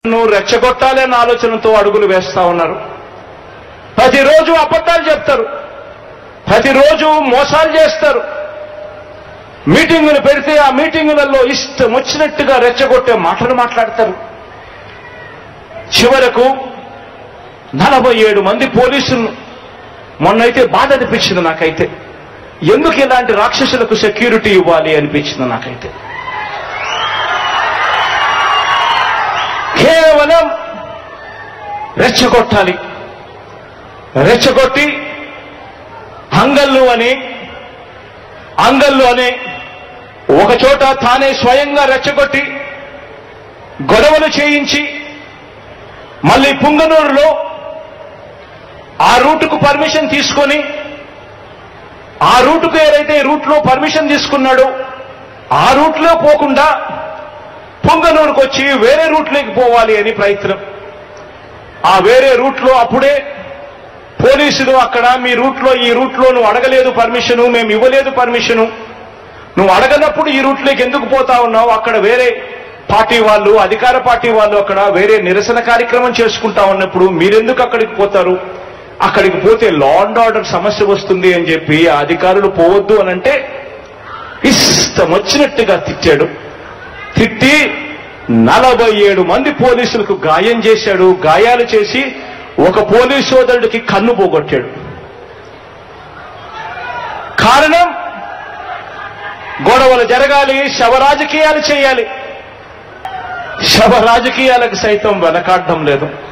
నువ్వు రెచ్చగొట్టాలి అన్న ఆలోచనతో అడుగులు వేస్తా ఉన్నారు ప్రతిరోజు అబద్ధాలు చెప్తారు ప్రతిరోజు మోసాలు చేస్తారు మీటింగులు పెడితే ఆ మీటింగులలో ఇష్టం వచ్చినట్టుగా రెచ్చగొట్టే మాటలు మాట్లాడతారు చివరకు నలభై ఏడు మంది పోలీసులు మొన్నైతే బాధ అనిపించింది నాకైతే ఎందుకు ఇలాంటి రాక్షసులకు సెక్యూరిటీ ఇవ్వాలి అనిపించింది నాకైతే కేవలం రెచ్చగొట్టాలి రెచ్చగొట్టి అంగళ్ళు అని అంగళ్ళు అనే ఒక చోట తానే స్వయంగా రెచ్చగొట్టి గొడవలు చేయించి మళ్ళీ పుంగనూరులో ఆ రూటుకు పర్మిషన్ తీసుకొని ఆ రూటుకు ఏదైతే రూట్లో పర్మిషన్ తీసుకున్నాడో ఆ రూట్లో పోకుండా పొంగనూరుకు వచ్చి వేరే రూట్లోకి పోవాలి అని ప్రయత్నం ఆ వేరే రూట్లో అప్పుడే పోలీసులు అక్కడ మీ రూట్లో ఈ రూట్లో నువ్వు అడగలేదు పర్మిషను మేము ఇవ్వలేదు పర్మిషను నువ్వు అడగనప్పుడు ఈ రూట్లోకి ఎందుకు పోతా ఉన్నావు అక్కడ వేరే పార్టీ వాళ్ళు అధికార పార్టీ వాళ్ళు అక్కడ వేరే నిరసన కార్యక్రమం చేసుకుంటా ఉన్నప్పుడు మీరెందుకు అక్కడికి పోతారు అక్కడికి పోతే లా అండ్ ఆర్డర్ సమస్య వస్తుంది అని చెప్పి ఆ అధికారులు పోవద్దు అని అంటే ఇష్టం వచ్చినట్టుగా తిట్టాడు తిట్టి నలభై ఏడు మంది పోలీసులకు గాయం చేశాడు గాయాలు చేసి ఒక పోలీస్ సోదరుడికి కన్ను పోగొట్టాడు కారణం గొడవలు జరగాలి శవ రాజకీయాలు చేయాలి శవ రాజకీయాలకు సైతం వెనకాడడం లేదు